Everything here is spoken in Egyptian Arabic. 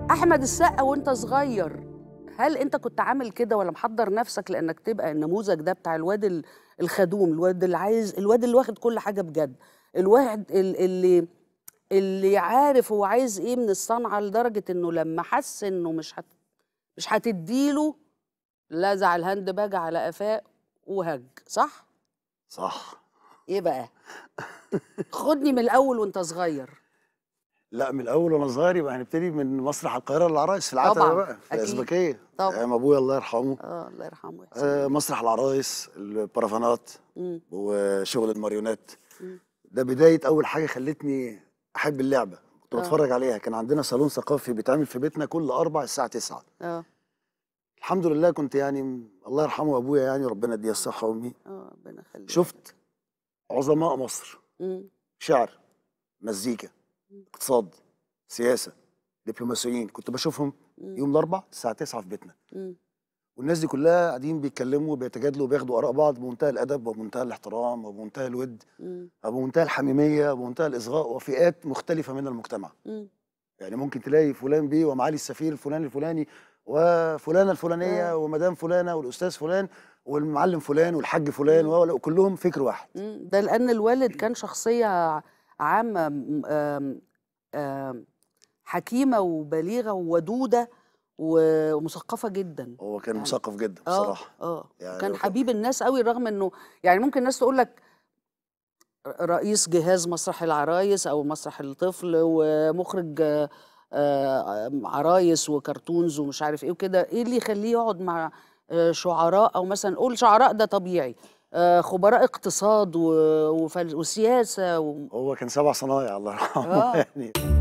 احمد السقا وانت صغير هل انت كنت عامل كده ولا محضر نفسك لانك تبقى النموذج ده بتاع الواد ال- الخدوم الواد اللي عايز الواد اللي واخد كل حاجه بجد الواحد ال- اللي اللي عارف هو عايز ايه من الصنعه لدرجه انه لما حس انه مش هت مش هتديله لزع الهاند باج على قفاه وهج صح صح ايه بقى خدني من الاول وانت صغير لا من الاول وانا صغير يبقى هنبتدي من مسرح القاهره للعرايس في العتبه طبعاً، بقى في أكيد. الازبكيه طبعاً. ايام ابويا الله يرحمه اه الله يرحمه ويحسن آه مسرح العرايس البرافانات مم. وشغل الماريونات مم. ده بدايه اول حاجه خلتني احب اللعبه كنت آه. بتفرج عليها كان عندنا صالون ثقافي بيتعمل في بيتنا كل اربع الساعه 9 اه الحمد لله كنت يعني الله يرحمه ابويا يعني ربنا يديه الصحه وامي اه ربنا يخليك شفت عظماء مصر مم. شعر مزيكا اقتصاد سياسه دبلوماسيين كنت بشوفهم مم. يوم الاربع الساعه 9 في بيتنا مم. والناس دي كلها قاعدين بيتكلموا وبيتجادلوا وبياخدوا اراء بعض بمنتهى الادب وبمنتهى الاحترام وبمنتهى الود مم. وبمنتهى الحميميه وبمنتهى الاصغاء وفئات مختلفه من المجتمع مم. يعني ممكن تلاقي فلان بيه ومعالي السفير الفلاني الفلاني وفلانه الفلانيه آه. ومدام فلانه والاستاذ فلان والمعلم فلان والحاج فلان و- وكلهم فكر واحد مم. ده لان الوالد كان شخصيه عامه م- آم- آم، حكيمه وبليغه وودوده و- ومثقفه جدا هو كان يعني- مثقف جدا اه بصراحه اه يعني كان هو كان- حبيب الناس قوي رغم انه يعني ممكن الناس تقول لك رئيس جهاز مسرح العرايس او مسرح الطفل ومخرج آه، آه، عرايس وكرتونز ومش عارف ايه وكده ايه اللي يخليه يقعد مع آه، شعراء او مثلا نقول شعراء ده طبيعي آه، خبراء اقتصاد و- وفل- وسياسه و... هو كان سبع صنايع الله يرحمه آه. يعني